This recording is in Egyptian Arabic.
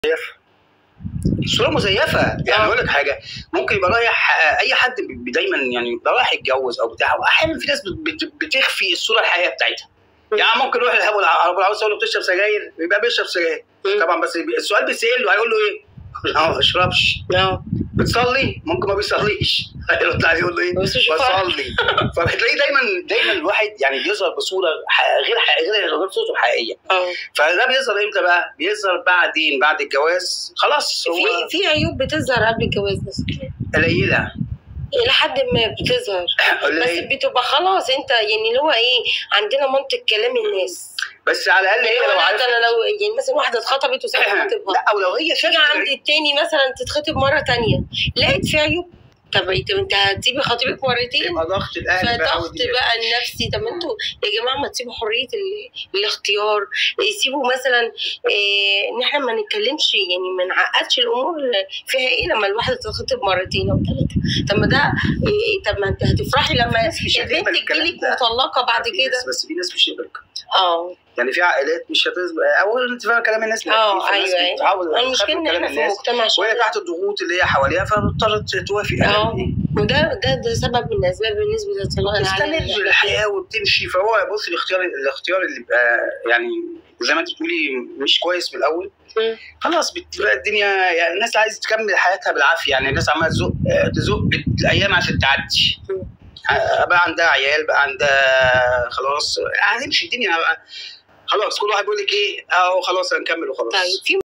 صوره مزيفه يعني اقول لك حاجه ممكن يبقى رايح اي حد بي- دايما يعني يبقى رايح يتجوز او بتاع واحيانا في ناس بت- بت- بتخفي الصوره الحقيقيه بتاعتها يعني ممكن يروح لابو الع- ابو العروسه يقول له بتشرب سجاير يبقى بيشرب سجاير مم. طبعا بس السؤال بيسال له هيقول له ايه؟ لا ما بشربش اه بتصلي ممكن ما بيصليش هيرد عليه يقول له ايه؟ بس مش فارق. بصلي فبتلاقيه دايما دايما الواحد يعني بيظهر بصوره ح- غير ح- غير غير صورته الحقيقيه اه فده بيظهر امتى بقى؟ بيظهر بعدين بعد الجواز خلاص هو في في عيوب بتظهر قبل الجواز بس قليله الى حد ما بتظهر بس قليله بتبقى خلاص انت يعني اللي هو ايه عندنا منطق كلام الناس بس على الاقل هي يعني لو لو عرفت انا لو يعني مثلا واحده اتخطبت وسابت خطيبها لا او لو هي شافت تيجي عند التاني مثلا تتخطب مره تانية لقيت في عيوب طب انت انت هتسيبي خطيبك مرتين يبقى ضغط الاهل بقى فضغط ودي- بقى النفسي طب انتوا يا جماعه ما تسيبوا حريه ال- الاختيار يسيبوا مثلا إيه ان احنا ما نتكلمش يعني ما نعقدش الامور فيها ايه لما الواحده تتخطب مرتين او ثلاثه طب ما ده إيه طب ما انت هتفرحي لما الناس مش هتقبل البنت الكلام تجيلك ده. مطلقه بعد في كده ناس- بس في ناس مش هتقبل اه يعني في عائلات مش هتقبل اولا انت فاهم كلام الناس اه في ناس ايوه ايوه بتحاول تخاف المشكله من ان كلام احنا في الناس مجتمع وهي شويه تحت الضغوط اللي هي حواليها فبتضطر توافق اه وده ده ده سبب من الاسباب بالنسبه للطلاق العالمي تستمر الحياه وبتمشي فهو بص الاختيار الاختيار اللي بيبقى يعني زي ما انت بتقولي مش كويس من الاول مم. خلاص بتبقى الدنيا يعني الناس عايزه تكمل حياتها بالعافيه يعني الناس عماله تزق تزق الايام عشان تعدي مم. بقى عندها عيال بقى عندها خلاص هتمشي الدنيا خلاص كل واحد بيقول لك ايه اهو خلاص هنكمل وخلاص طيب في